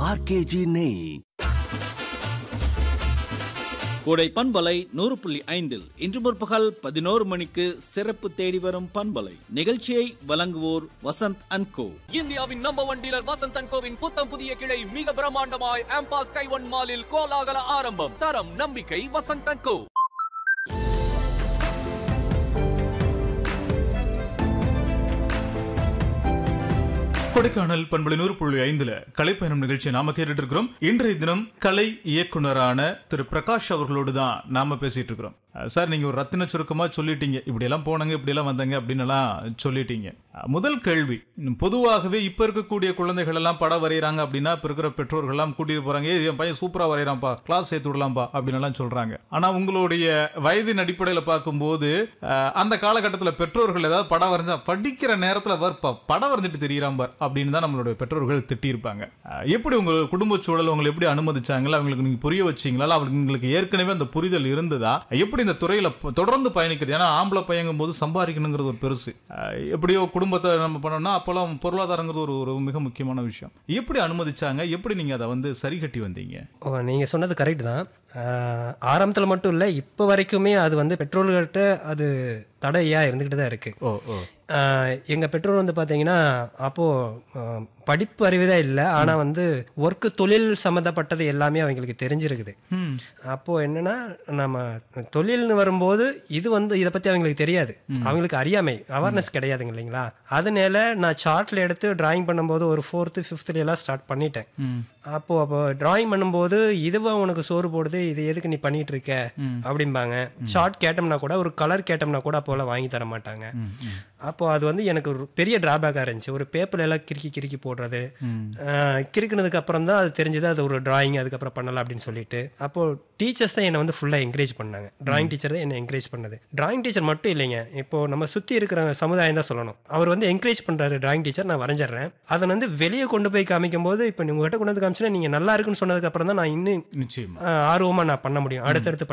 RKG நெய் கோடை பண்பலை நூறு புள்ளி ஐந்தில் இன்று முற்பகல் பதினோரு மணிக்கு சிறப்பு தேடி வரும் பண்பலை நிகழ்ச்சியை வழங்குவோர் வசந்த் அண்ட் கோ இந்தியாவின் number one dealer Vasanth and கோவின் புத்தம் புதிய கிளை மிக பிரம்மாண்டமாய் ஆம்பாஸ் கைவன் மாலில் கோலாகல ஆரம்பம் தரம் நம்பிக்கை வசந்த் அண்ட் கோ கொடைக்கானல் பண்பலை நூறு புள்ளி ஐந்துல கலைப்பயணம் நிகழ்ச்சி நாம கேட்டுட்டு இருக்கிறோம் இன்றைய தினம் கலை இயக்குனரான திரு பிரகாஷ் அவர்களோடு தான் நாம பேசிட்டு இருக்கிறோம் அஹ் சார் நீங்க ஒரு ரத்தின சுருக்கமா சொல்லிட்டீங்க இப்படி எல்லாம் போனாங்க இப்படி எல்லாம் வந்தாங்க அப்படின்னு எல்லாம் சொல்லிட்டீங்க அஹ் முதல் கேள்வி ம், பொதுவாகவே இப்ப இருக்கக்கூடிய குழந்தைகள் எல்லாம் படம் வரைகிறாங்க அப்படின்னா இப்ப இருக்கிற பெற்றோர்கள் எல்லாம் கூட்டிட்டு போறாங்க "ஏய், என் பையன் சூப்பரா வரைகிறான்ப்பா கிளாஸ் சேர்த்து விடலாம்ப்பா அப்படின்னு எல்லாம் சொல்றாங்க ஆனா உங்களுடைய வயதின் அடிப்படையில பார்க்கும்போது அஹ், அந்த காலகட்டத்தில் பெற்றோர்கள் ஏதாவது படம் வரைஞ்சா படிக்கிற நேரத்துல வர்ப்பா படம் வரைஞ்சிட்டு தெரியறான் பார் அப்படின்னு தான் நம்மளுடைய பெற்றோர்கள் திட்டியிருப்பாங்க அஹ், எப்படி உங்க குடும்ப சூழல் உங்களை எப்படி அனுமதிச்சாங்களா அவங்களுக்கு நீங்க புரிய வச்சீங்களா இல்ல அவங்களுக்கு ஏற்கனவே அந்த புரிதல் இருந்ததா எப்படி இந்த துறையில ப- தொடர்ந்து பயணிக்கிறது ஏன்னா ஆம்பளை பையங்கும் போது சம்பாதிக்கணுங்கிறது ஒரு பெருசு அஹ், எப்படியோ குடும்பத்தை நம்ம பண்ணோம்னா அப்பெல்லாம் பொருளாதாரங்கிறது ஒரு ஒரு மிக முக்கியமான விஷயம் எப்படி அனுமதிச்சாங்க எப்படி நீங்க அதை வந்து சரி கட்டி வந்தீங்க ஓ நீங்கள் சொன்னது கரெக்ட் தான் ஆரம்பத்தில் மட்டும் இல்லை இப்போ வரைக்குமே அது வந்து பெற்றோர்கள்ட்ட அது தடையாக இருந்துக்கிட்டு தான் இருக்குது ஓ ஓ எங்கள் பெற்றோர் வந்து பார்த்தீங்கன்னா அப்போது படிப்பு அறிவுதான் இல்லை ஆனால் வந்து ஒர்க்கு தொழில் சம்மந்தப்பட்டது எல்லாமே அவங்களுக்கு தெரிஞ்சிருக்குது அப்போது என்னன்னா நம்ம தொழில்னு வரும்போது இது வந்து இதை பற்றி அவங்களுக்கு தெரியாது அவங்களுக்கு அறியாமை அவேர்னஸ் கிடையாதுங்க இல்லைங்களா அதனால நான் சார்ட்டில் எடுத்து டிராயிங் பண்ணும்போது ஒரு ஃபோர்த்து ஃபிஃப்த்ல எல்லாம் ஸ்டார்ட் பண்ணிட்டேன் அப்போ அப்போ டிராயிங் பண்ணும்போது இதுவா உனக்கு சோறு போடுது இது எதுக்கு நீ பண்ணிட்டு இருக்க அப்படிம்பாங்க ஷார்ட் கேட்டோம்னா கூட ஒரு கலர் கேட்டோம்னா கூட அப்போலாம் வாங்கி தர மாட்டாங்க அப்போ அது வந்து எனக்கு ஒரு பெரிய டிராபேக்காக இருந்துச்சு ஒரு பேப்பர்ல எல்லாம் கிறுக்கி கிறுக்கி போடுறது ஆஹ், கிறுக்குனதுக்கு அப்புறம் தான் அது தெரிஞ்சது அது ஒரு டிராயிங் அதுக்கப்புறம் பண்ணலாம் அப்படின்னு சொல்லிட்டு அப்போ டீச்சர்ஸ் தான் என்னை வந்து ஃபுல்லாக என்கரேஜ் பண்ணாங்க டிராயிங் டீச்சர் தான் என்னை என்கரேஜ் பண்ணது டிராயிங் டீச்சர் மட்டும் இல்லைங்க இப்போ நம்ம சுற்றி இருக்கிற சமுதாயம் தான் சொல்லணும் அவர் வந்து என்கரேஜ் பண்ணுறாரு டிராயிங் டீச்சர் நான் வரைஞ்சிடுறேன் அதை வந்து வெளியே கொண்டு போய் காமிக்கும் போது இப்போ உங்ககிட்ட கொண்டு வந்து காமிச்சுன்னா நீங்கள் நல்லா இருக்குன்னு சொன்னதுக்கு அப்புறம் தான் நான் இன்னும் நிச்சயமா ஆர்வமாக நான் பண்ண முடியும் அடுத்தடுத்து